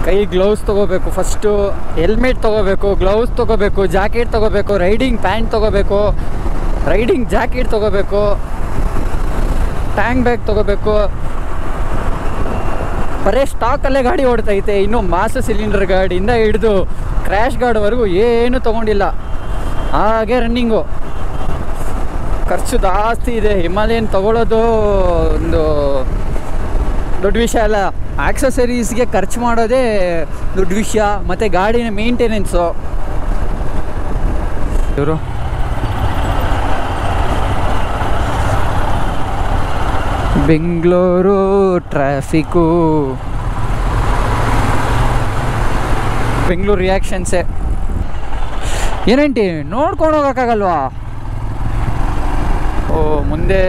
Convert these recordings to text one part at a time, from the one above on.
ಕೈ ಗ್ಲೌಸ್ ತೊಗೋಬೇಕು first helmet ತೊಗೋಬೇಕು ಗ್ಲೌಸ್ ತೊಗೋಬೇಕು ಜಾಕೆಟ್ ತೊಗೋಬೇಕು ರೈಡಿಂಗ್ ಪ್ಯಾಂಟ್ ತೊಗೋಬೇಕು ರೈಡಿಂಗ್ ಜಾಕೆಟ್ ತೊಗೋಬೇಕು ಟ್ಯಾಂಕ್ ಬ್ಯಾಗ್ ತೊಗೋಬೇಕು ಬರೀ ಸ್ಟಾಕಲ್ಲೇ ಗಾಡಿ ಓಡ್ತೈತೆ ಇನ್ನು ಮಾಸ ಸಿಲಿಂಡರ್ ಗಾಡಿಯಿಂದ ಹಿಡಿದು ಕ್ರ್ಯಾಶ್ ಗಾರ್ಡ್ವರೆಗೂ ಏನು ತೊಗೊಂಡಿಲ್ಲ ಹಾಗೆ ರನ್ನಿಂಗು ಖರ್ಚು ಜಾಸ್ತಿ ಇದೆ ಹಿಮಾಲಯನ್ ತಗೊಳ್ಳೋದು ಒಂದು ದೊಡ್ಡ ವಿಷಯ ಅಲ್ಲ ಆಕ್ಸಸರೀಸ್ಗೆ ಖರ್ಚು ಮಾಡೋದೇ ದೊಡ್ಡ ವಿಷಯ ಮತ್ತು ಗಾಡಿನ ಮೇಂಟೆನೆನ್ಸು ಇವರು ಬೆಂಗಳೂರು ಟ್ರಾಫಿಕ್ಕು ಬೆಂಗಳೂರು ರಿಯಾಕ್ಷನ್ಸೇ ಏನೇಂಟಿ ನೋಡ್ಕೊಂಡು ಹೋಗೋಕ್ಕಾಗಲ್ವಾ ಓ ಮುಂದೆ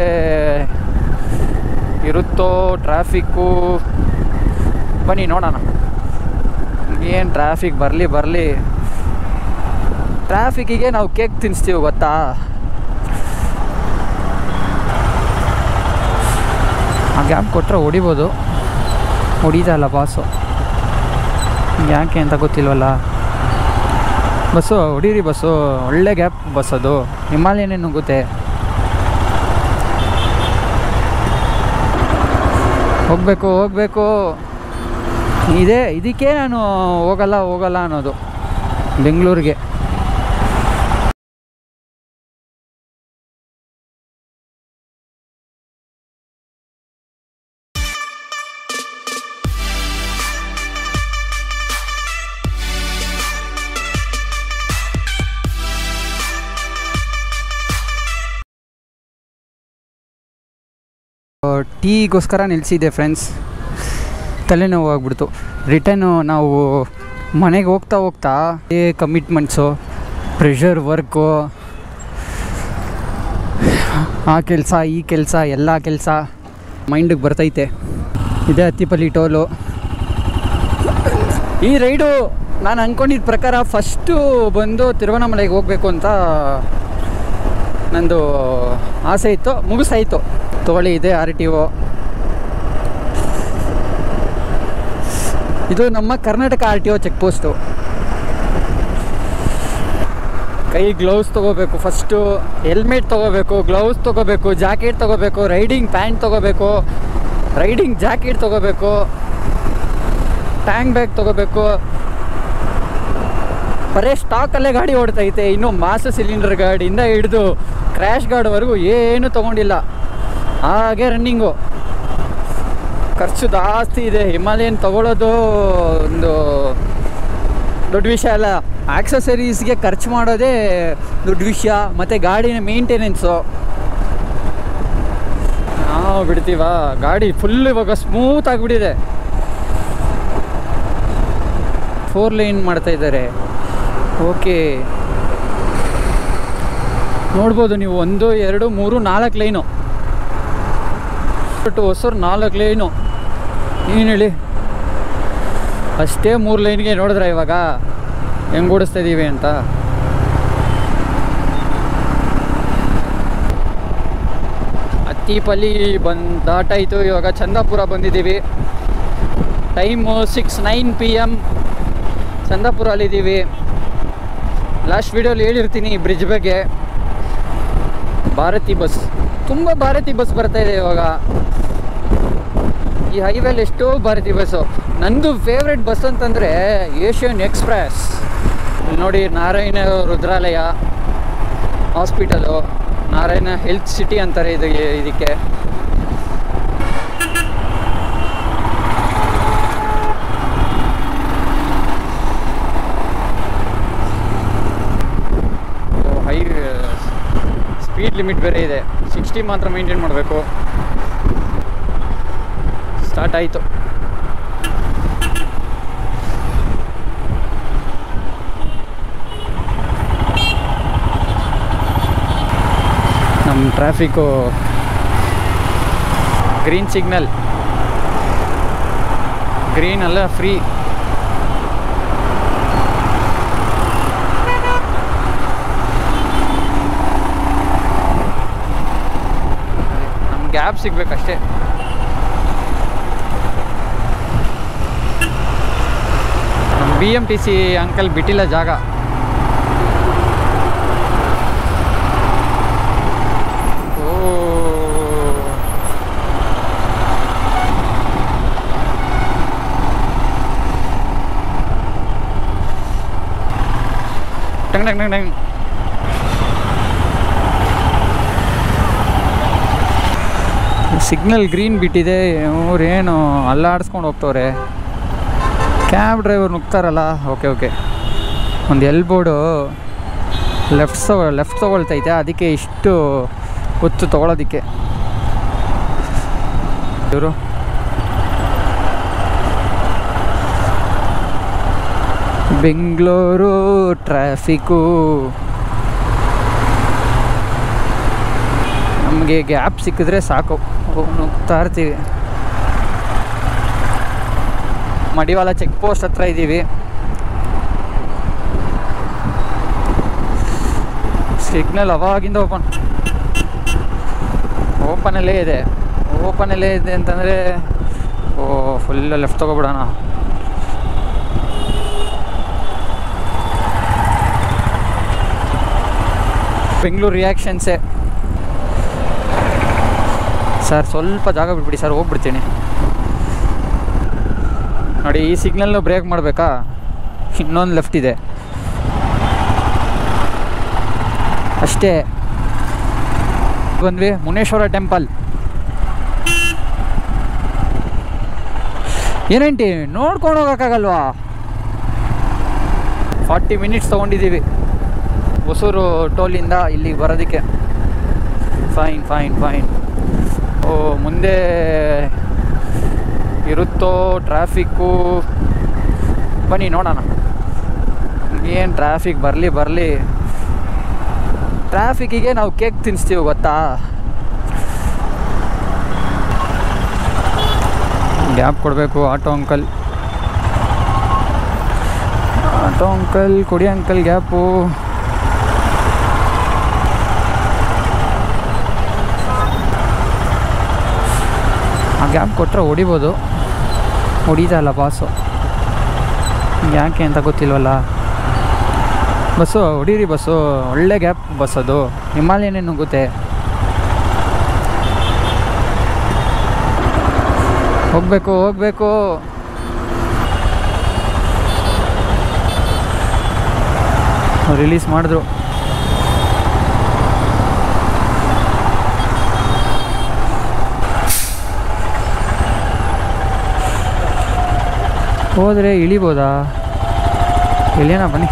ಇರುತ್ತೋ ಟ್ರಾಫಿಕ್ಕು ಬನ್ನಿ ನೋಡೋಣ ಏನು ಟ್ರಾಫಿಕ್ ಬರಲಿ ಬರಲಿ ಟ್ರಾಫಿಕ್ಕಿಗೆ ನಾವು ಕೇಕ್ ತಿನ್ನಿಸ್ತೀವಿ ಗೊತ್ತಾ ಆ ಗ್ಯಾಪ್ ಕೊಟ್ಟರೆ ಹೊಡಿಬೋದು ಹೊಡಿತಾ ಇಲ್ಲ ಬಾಸು ಯಾಕೆ ಅಂತ ಗೊತ್ತಿಲ್ವಲ್ಲ ಬಸ್ಸು ಹೊಡೀರಿ ಬಸ್ಸು ಒಳ್ಳೆ ಗ್ಯಾಪ್ ಬಸ್ ಅದು ಹಿಮಾಲಯನೇ ನುಗ್ಗುತ್ತೆ ಹೋಗಬೇಕು ಹೋಗಬೇಕು ಇದೇ ಇದಕ್ಕೆ ನಾನು ಹೋಗಲ್ಲ ಹೋಗಲ್ಲ ಅನ್ನೋದು ಬೆಂಗಳೂರಿಗೆ ಟೀಗೋಸ್ಕರ ನಿಲ್ಲಿಸಿದ್ದೆ ಫ್ರೆಂಡ್ಸ್ ತಲೆನೋವು ಆಗ್ಬಿಡ್ತು ರಿಟರ್ನು ನಾವು ಮನೆಗೆ ಹೋಗ್ತಾ ಹೋಗ್ತಾ ಏ ಕಮಿಟ್ಮೆಂಟ್ಸು ಪ್ರೆಷರ್ ವರ್ಕು ಆ ಕೆಲಸ ಈ ಕೆಲಸ ಎಲ್ಲ ಕೆಲಸ ಮೈಂಡಿಗೆ ಬರ್ತೈತೆ ಇದೇ ಹತ್ತಿಪಲ್ಲಿ ಟೋಲು ಈ ರೈಡು ನಾನು ಅಂದ್ಕೊಂಡಿದ್ದ ಪ್ರಕಾರ ಫಸ್ಟು ಬಂದು ತಿರುವಣ್ಣಾಮಲೆಗೆ ಹೋಗಬೇಕು ಅಂತ ನಂದು ಆಸೆ ಇತ್ತು ಮುಗಿಸಾಯಿತು ತಗೊಳ್ಳಿ ಇದೆ ಆರ್ ಟಿ ಒ ಇದು ನಮ್ಮ Karnataka R T O check post ಕೈ ಗ್ಲೌಸ್ ತೊಗೋಬೇಕು ಫಸ್ಟು ಹೆಲ್ಮೆಟ್ ತೊಗೋಬೇಕು ಗ್ಲೌಸ್ ತೊಗೋಬೇಕು ಜಾಕೆಟ್ ತೊಗೋಬೇಕು ರೈಡಿಂಗ್ ಪ್ಯಾಂಟ್ ತೊಗೋಬೇಕು ರೈಡಿಂಗ್ ಜಾಕೆಟ್ ತೊಗೋಬೇಕು ಟ್ಯಾಂಕ್ ಬ್ಯಾಗ್ ತೊಗೋಬೇಕು ಬರೀ ಸ್ಟಾಕಲ್ಲೇ ಗಾಡಿ ಓಡ್ತೈತೆ ಇನ್ನು ಮಾಸ ಸಿಲಿಂಡರ್ ಗಾಡಿಯಿಂದ ಹಿಡಿದು ಕ್ರ್ಯಾಶ್ ಗಾರ್ಡ್ವರೆಗೂ ಏನು ತೊಗೊಂಡಿಲ್ಲ ಹಾಗೆ ರನ್ನಿಂಗು ಖರ್ಚು ಜಾಸ್ತಿ ಇದೆ ಹಿಮಾಲಯನ್ ತಗೊಳ್ಳೋದು ಒಂದು ದೊಡ್ಡ ವಿಷಯ ಅಲ್ಲ ಆಕ್ಸಸರೀಸ್ಗೆ ಖರ್ಚು ಮಾಡೋದೇ ದೊಡ್ಡ ವಿಷಯ ಮತ್ತು ಗಾಡಿನ ಮೇಂಟೆನೆನ್ಸು ನಾವು ಬಿಡ್ತೀವ ಗಾಡಿ ಫುಲ್ ಇವಾಗ ಸ್ಮೂತ್ ಆಗಿಬಿಟ್ಟಿದೆ ಫೋರ್ ಲೈನ್ ಮಾಡ್ತಾ ಇದ್ದಾರೆ ಓಕೆ ನೋಡ್ಬೋದು ನೀವು ಒಂದು ಎರಡು ಮೂರು ನಾಲ್ಕು ಲೈನು ಟು ಹೊಸೂರು ನಾಲ್ಕು ಲೈನು ಏನು ಹೇಳಿ ಅಷ್ಟೇ ಮೂರು ಲೈನ್ಗೆ ನೋಡಿದ್ರೆ ಇವಾಗ ಹೆಂಗೆ ಓಡಿಸ್ತಾ ಇದ್ದೀವಿ ಅಂತ ಹತ್ತಿಪಲ್ಲಿ ಬಂದು ದಾಟಾಯಿತು ಇವಾಗ ಚಂದಾಪುರ ಬಂದಿದ್ದೀವಿ time six nine P M ಚಂದಾಪುರಲ್ಲಿದ್ದೀವಿ ಲಾಸ್ಟ್ ವೀಡಿಯೋಲಿ ಹೇಳಿರ್ತೀನಿ ಈ ಬ್ರಿಡ್ಜ್ ಬಗ್ಗೆ ಭಾರತಿ ಬಸ್ ತುಂಬ ಭಾರತಿ ಬಸ್ ಬರ್ತಾ ಇದೆ ಇವಾಗ ಈ ಹೈವೇಲಿ ಎಷ್ಟೋ ಭಾರತಿ ಬಸ್ಸು ನಂದು ಫೇವ್ರೆಟ್ ಬಸ್ ಅಂತಂದರೆ ಏಷ್ಯನ್ ಎಕ್ಸ್ಪ್ರೆಸ್ ಇಲ್ಲಿ ನೋಡಿ Narayana Rudralaya hospital Narayana health city ಅಂತಾರೆ ಇದು ಇದಕ್ಕೆ ಹೈ ಸ್ಪೀಡ್ ಲಿಮಿಟ್ ಬೇರೆ ಇದೆ ಸಿಕ್ಸ್ಟಿ ಮಾತ್ರ ಮೇಂಟೈನ್ ಮಾಡಬೇಕು ಸ್ಟಾರ್ಟ್ ಆಯಿತು ನಮ್ಮ ಟ್ರಾಫಿಕ್ಕು ಗ್ರೀನ್ ಸಿಗ್ನಲ್ ಗ್ರೀನ್ ಅಲ್ಲ ಫ್ರೀ ನಮ್ಮ ಗ್ಯಾಪ್ ಸಿಗ್ಬೇಕಷ್ಟೇ B M T C uncle ಬಿಟ್ಟಿಲ್ಲ ಜಾಗ ಓ ಟಂಗ್ ಟಂಗ್ ಟಂಗ್ ಟಂಗ್ ಸಿಗ್ನಲ್ ಗ್ರೀನ್ ಬಿಟ್ಟಿದೆ ಇವ್ರೇನು ಅಲ್ಲಾಡಿಸ್ಕೊಂಡು ಹೋಗ್ತವ್ರೆ ಕ್ಯಾಬ್ ಡ್ರೈವರ್ ನುಗ್ತಾರಲ್ಲ ಓಕೆ ಓಕೆ ಒಂದು ಎಲ್ ಬೋರ್ಡು ಲೆಫ್ಟ್ ತಗೊ ಲೆಫ್ಟ್ ತೊಗೊಳ್ತೈತೆ ಅದಕ್ಕೆ ಇಷ್ಟು ಹೊತ್ತು ತೊಗೊಳೋದಕ್ಕೆ ಇವರು ಬೆಂಗಳೂರು ಟ್ರಾಫಿಕ್ಕು ನಮಗೆ ಗ್ಯಾಪ್ ಸಿಕ್ಕಿದ್ರೆ ಸಾಕು ಹೋಗ್ ನುಗ್ತಾ ಇರ್ತೀವಿ ಮಡಿವಾಳ ಚೆಕ್ ಪೋಸ್ಟ್ ಹತ್ರ ಇದ್ದೀವಿ ಸಿಗ್ನಲ್ ಅವಾಗಿಂದ ಓಪನ್ ಓಪನಲ್ಲೇ ಇದೆ ಓಪನಲ್ಲೇ ಇದೆ ಅಂತಂದರೆ ಓ ಫುಲ್ ಲೆಫ್ಟ್ ತೊಗೊಬಿಡೋಣ ಬೆಂಗಳೂರು ರಿಯಾಕ್ಷನ್ಸೇ ಸರ್ ಸ್ವಲ್ಪ ಜಾಗ ಬಿಟ್ಬಿಡಿ ಸರ್ ಹೋಗ್ಬಿಡ್ತೀನಿ ನೋಡಿ ಈ ಸಿಗ್ನಲ್ನು ಬ್ರೇಕ್ ಮಾಡಬೇಕಾ ಇನ್ನೊಂದು ಲೆಫ್ಟ್ ಇದೆ ಅಷ್ಟೇ ಬಂದ್ವಿ ಮುನೇಶ್ವರ ಟೆಂಪಲ್ ಏನೇಂಟಿ ನೋಡ್ಕೊಂಡು ಹೋಗೋಕ್ಕಾಗಲ್ವಾ ಫಾರ್ಟಿ ಮಿನಿಟ್ಸ್ ತೊಗೊಂಡಿದ್ದೀವಿ ಹೊಸೂರು ಟೋಲಿಂದ ಇಲ್ಲಿಗೆ ಬರೋದಕ್ಕೆ ಫೈನ್ ಫೈನ್ ಫೈನ್ ಓ ಮುಂದೆ ಇರುತ್ತೋ ಟ್ರಾಫಿಕ್ಕು ಬನ್ನಿ ನೋಡೋಣ ಏನು ಟ್ರಾಫಿಕ್ ಬರಲಿ ಬರಲಿ ಟ್ರಾಫಿಕ್ಕಿಗೆ ನಾವು ಕೇಕ್ ತಿನ್ನಿಸ್ತೀವಿ ಗೊತ್ತಾ ಗ್ಯಾಪ್ ಕೊಡಬೇಕು ಆಟೋ ಅಂಕಲ್ ಆಟೋ ಅಂಕಲ್ ಕೊಡಿ ಅಂಕಲ್ ಗ್ಯಾಪು ಆ ಗ್ಯಾಪ್ ಕೊಟ್ಟರೆ ಹೊಡಿಬೋದು ಹೊಡಿತಾ ಇಲ್ಲ ಬಾಸು ಯಾಕೆ ಅಂತ ಗೊತ್ತಿಲ್ವಲ್ಲ ಬಸ್ಸು ಹೊಡೀರಿ ಬಸ್ಸು ಒಳ್ಳೆ ಗ್ಯಾಪ್ ಬಸ್ ಅದು ಹಿಮಾಲಯನೇ ನುಗ್ಗುತ್ತೆ ಹೋಗ್ಬೇಕು ಹೋಗ್ಬೇಕು ರಿಲೀಸ್ ಮಾಡಿದ್ರು ಹೋದರೆ ಇಳಿಬೋದಾ ಇಳಿಯೋಣ ಬನ್ನಿ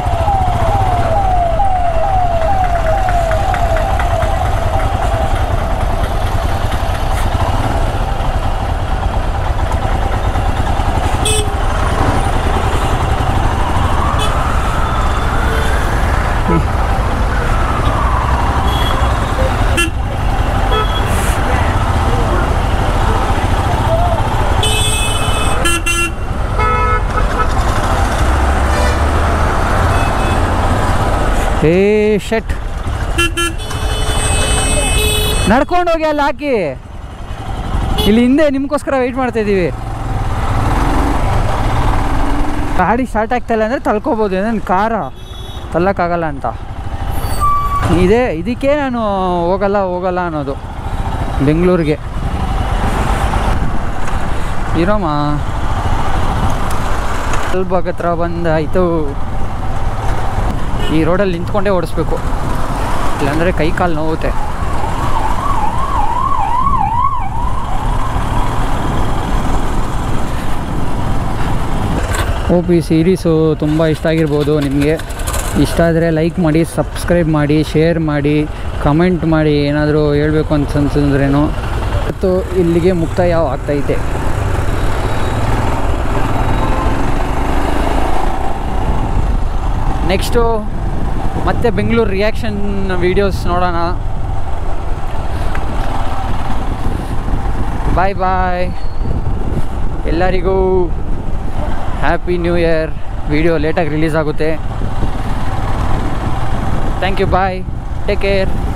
ಏ ಶಟ್ ನಡ್ಕೊಂಡು ಹೋಗಿ ಅಲ್ಲಿ ಹಾಕಿ ಇಲ್ಲಿ ಹಿಂದೆ ನಿಮ್ಗೋಸ್ಕರ ವೆಯ್ಟ್ ಮಾಡ್ತಾ ಇದ್ದೀವಿ ಗಾಡಿ ಸ್ಟಾರ್ಟ್ ಆಗ್ತಾ ಇಲ್ಲ ಅಂದರೆ ತಳ್ಕೊಬೋದು ನನ್ನ ಕಾರ ತಳ್ಳಕ್ಕಾಗಲ್ಲ ಅಂತ ಇದೇ ಇದಕ್ಕೆ ನಾನು ಹೋಗಲ್ಲ ಹೋಗಲ್ಲ ಅನ್ನೋದು ಬೆಂಗಳೂರಿಗೆ ಇರೋಮ್ಮ ಸ್ವಲ್ಪ ಹತ್ರ ಬಂದಾಯಿತು ಈ ರೋಡಲ್ಲಿ ನಿಂತ್ಕೊಂಡೇ ಓಡಿಸ್ಬೇಕು ಇಲ್ಲಾಂದರೆ ಕೈ ಕಾಲು ನೋವುತ್ತೆ ಓ ಪಿ ಸೀರೀಸು ತುಂಬ ಇಷ್ಟ ಆಗಿರ್ಬೋದು ನಿಮಗೆ ಇಷ್ಟ ಆದರೆ ಲೈಕ್ ಮಾಡಿ ಸಬ್ಸ್ಕ್ರೈಬ್ ಮಾಡಿ ಶೇರ್ ಮಾಡಿ ಕಮೆಂಟ್ ಮಾಡಿ ಏನಾದರೂ ಹೇಳಬೇಕು ಅಂತ ಅನ್ಸಿದ್ರೇನು ಮತ್ತು ಇಲ್ಲಿಗೆ ಮುಕ್ತಾಯ ಆಗ್ತೈತೆ ನೆಕ್ಸ್ಟು ಮತ್ತೆ ಬೆಂಗಳೂರು ರಿಯಾಕ್ಷನ್ ವೀಡಿಯೋಸ್ ನೋಡೋಣ ಬಾಯ್ ಬಾಯ್ ಎಲ್ಲರಿಗೂ ಹ್ಯಾಪಿ ನ್ಯೂ ಇಯರ್ ವಿಡಿಯೋ ಲೇಟಾಗಿ ರಿಲೀಸ್ ಆಗುತ್ತೆ thank you bye take care